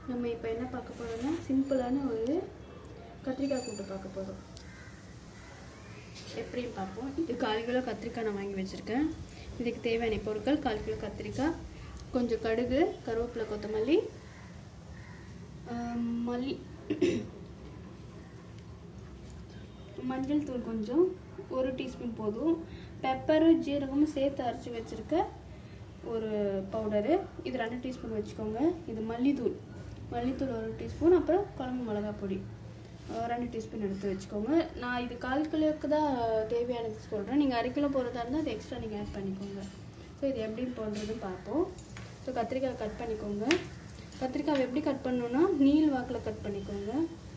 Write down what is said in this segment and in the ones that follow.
நம்ம இப்போ என்ன பார்க்க போகிறோம்னா சிம்பிளான ஒரு கத்திரிக்காய் கூட்டு பார்க்க போகிறோம் எப்படின்னு பார்ப்போம் இது கால் கிலோ கத்திரிக்காய் நான் வாங்கி வச்சுருக்கேன் இதுக்கு தேவையான பொருட்கள் கால் கிலோ கத்திரிக்காய் கொஞ்சம் கடுகு கருவேப்பிலை கொத்தமல்லி ஆம், மல்லி மஞ்சள் தூள் கொஞ்சம் ஒரு டீஸ்பூன் போதும் பெப்பரும் ஜீரகமும் சேர்த்து அரைச்சி வச்சுருக்க ஒரு பவுடரு இது ரெண்டு டீஸ்பூன் வச்சுக்கோங்க இது மல்லித்தூள் மல்லித்தூள் ஒரு டீஸ்பூன் அப்புறம் குழம்பு மிளகாய் பொடி அஹ் ரெண்டு டீஸ்பூன் எடுத்து வச்சுக்கோங்க நான் இது கால் கிலோவுக்கு தான் தேவையானது சொல்கிறேன் நீங்கள் அரை கிலோ போடுறதா இருந்தால் அது எக்ஸ்ட்ரா நீங்கள் ஆட் பண்ணிக்கோங்க ஸோ இது எப்படி போடுறதுன்னு பார்ப்போம் ஸோ கத்திரிக்காய் கட் பண்ணிக்கோங்க கத்திரிக்காய் எப்படி கட் பண்ணணும்னா நீள் வாக்கில் கட் பண்ணிக்கோங்க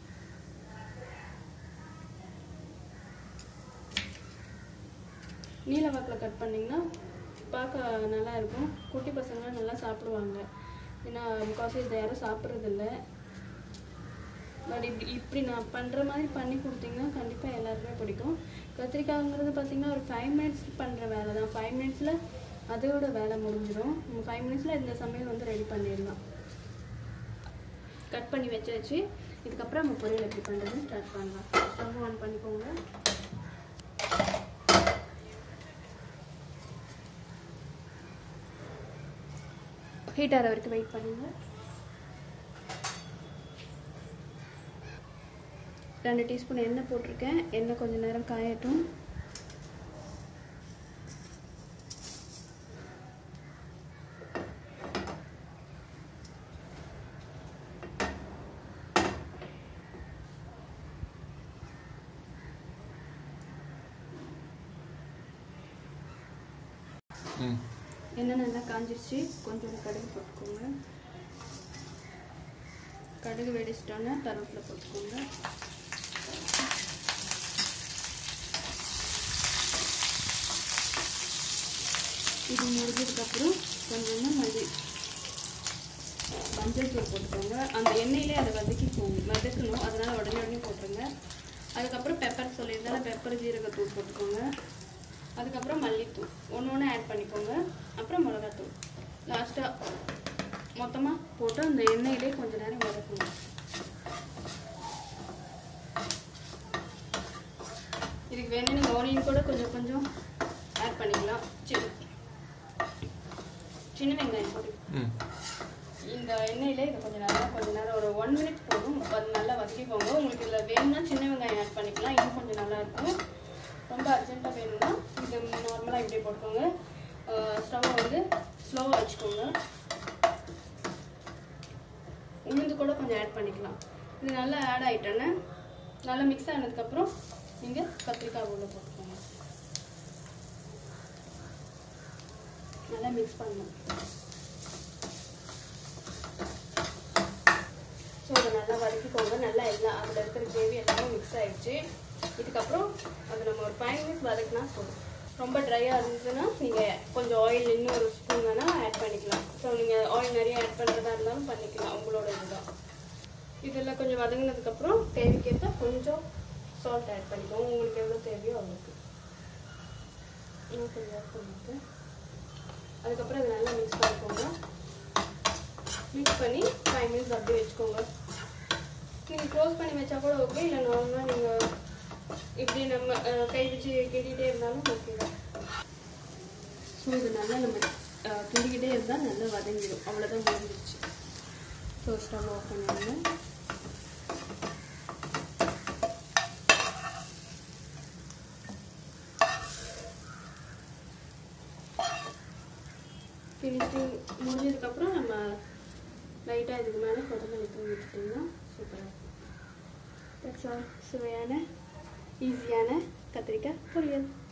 நீல வாக்கில் கட் பண்ணிங்கன்னா பார்க்க நல்லா இருக்கும் குட்டி பசங்களாம் நல்லா சாப்பிடுவாங்க ஏன்னா முக்கால்வாசி இதை யாரும் சாப்பிட்றதில்ல பட் இப்படி இப்படி நான் பண்ணுற மாதிரி பண்ணி கொடுத்தீங்கன்னா கண்டிப்பாக எல்லாருக்குமே பிடிக்கும் கத்திரிக்காய்ங்கிறது பார்த்தீங்கன்னா ஒரு ஃபைவ் மினிட்ஸ் பண்ணுற வேலை தான் ஃபைவ் மினிட்ஸில் அதோட வேலை முடிஞ்சிடும் ஃபைவ் மினிட்ஸில் இந்த சமையல் வந்து ரெடி பண்ணிடலாம் கட் பண்ணி வச்சாச்சு இதுக்கப்புறம் நம்ம பொரியல் எப்படி பண்ணுறதுன்னு ஸ்டார்ட் பண்ணலாம் ஸ்டவ் ஆன் பண்ணிக்கோங்க ஹீட் ஆகிற வரைக்கும் வெயிட் பண்ணுங்க ரெண்டு டீஸ்பூன் எண்ணெய் போட்டிருக்கேன் எண்ணெய் கொஞ்ச நேரம் காயட்டும் ம் எண்ணெய் நல்லா காஞ்சிருச்சு கொஞ்சம் கடுகு போட்டுக்கோங்க கடுகு வெடிச்சிட்டோன்னா கருவேப்பிலை போட்டுக்கோங்க இது முடிஞ்சதுக்கப்புறம் கொஞ்சமாக மல்லி மஞ்சள் தூள் போட்டுக்கோங்க அந்த எண்ணெயிலே அதை வதக்கி போகும் வதக்கணும் அதனால் உடனே உடனே போட்டுருங்க அதுக்கப்புறம் பெப்பர் சொல்லியிருந்தாலும் பெப்பர் ஜீரகத்தூள் போட்டுக்கோங்க அதுக்கப்புறம் மல்லித்தூள் ஒன்று ஒன்று ஆட் பண்ணிக்கோங்க அப்புறம் மிளகாத்தூள் லாஸ்ட்டாக மொத்தமாக போட்டு அந்த எண்ணெயிலே கொஞ்ச நேரம் வதக்கணும் இதுக்கு வேணும் நீங்கள் ஆனியன் கூட கொஞ்சம் கொஞ்சம் ஆட் பண்ணிக்கலாம் சின்ன சின்ன வெங்காயம் போட்டு ம் இந்த எண்ணெயில இதை கொஞ்சம் நல்லா கொஞ்ச நேரம் ஒரு ஒன் மினிட் போதும் அது நல்லா வதக்கிக்கோங்க உங்களுக்கு இதில் வேணும்னா சின்ன வெங்காயம் ஆட் பண்ணிக்கலாம் இன்னும் கொஞ்சம் நல்லா இருக்கும் ரொம்ப அர்ஜென்ட்டாக வேணும்னா இது நார்மலாக இப்படியே போட்டுக்கோங்க ஸ்டவ்வை வந்து ஸ்லோவாக வச்சுக்கோங்க உளுந்து கூட கொஞ்சம் ஆட் பண்ணிக்கலாம் இது நல்லா ஆட் ஆகிட்டோன்னே நல்லா மிக்ஸ் ஆனதுக்கப்புறம் நீங்கள் கத்திரிக்காய் உள்ள போட்டுக்கோங்க நல்லா மிக்ஸ் பண்ணணும் ஸோ அதை நல்லா வதக்கிக்கோங்க நல்லா எல்லாம் அதில் இருக்கிற கிரேவி எல்லாமே மிக்ஸ் ஆயிடுச்சு இதுக்கப்புறம் அது நம்ம ஒரு ஃபைவ் மினிட்ஸ் வதக்கினா போதும் ரொம்ப ட்ரையாக இருந்ததுன்னா நீங்கள் கொஞ்சம் ஆயில் இன்னும் ஒரு ஸ்பூன் வேணால் ஆட் பண்ணிக்கலாம் ஸோ நீங்கள் ஆயில் நிறைய ஆட் பண்ணுறதா இருந்தாலும் பண்ணிக்கலாம் உங்களோட இதுதான் இதெல்லாம் கொஞ்சம் வதங்கினதுக்கப்புறம் தேவைக்கேற்ப கொஞ்சம் சால்ட் ஆட் பண்ணிக்கோங்க உங்களுக்கு எவ்வளோ தேவையோ அவ்வளோக்கு இன்னும் கொஞ்சம் ஆட் பண்ணிட்டு அதுக்கப்புறம் அதை நல்லா மிக்ஸ் பண்ணிக்கோங்க மிக்ஸ் பண்ணி ஃபைவ் மினிட்ஸ் அப்படியே வச்சுக்கோங்க நீங்கள் க்ளோஸ் பண்ணி வச்சா கூட ஓகே இல்லை நார்மலாக நீங்கள் இப்படி நம்ம அஹ், கை வச்சு கிண்டிகிட்டே இருந்தாலும் ஓகே தான் ஸோ இது நல்லா நம்ம அஹ், கிண்டிக்கிட்டே இருந்தால் நல்லா வதங்கிடும் அவ்வளோதான் முடிஞ்சிருச்சு ஸோ ஸ்டவ் ஆஃப் பண்ணிடுங்க ஃபினிஷிங் முடிஞ்சதுக்கப்புறம் நம்ம லைட்டாக இதுக்கு மேலே கொத்தமல்லி தூவி விட்டுட்டிங்கன்னா சூப்பராக இருக்கும் தட்ஸ் ஆல் சுவையான ஈஸியான கத்திரிக்காய் பொரியல்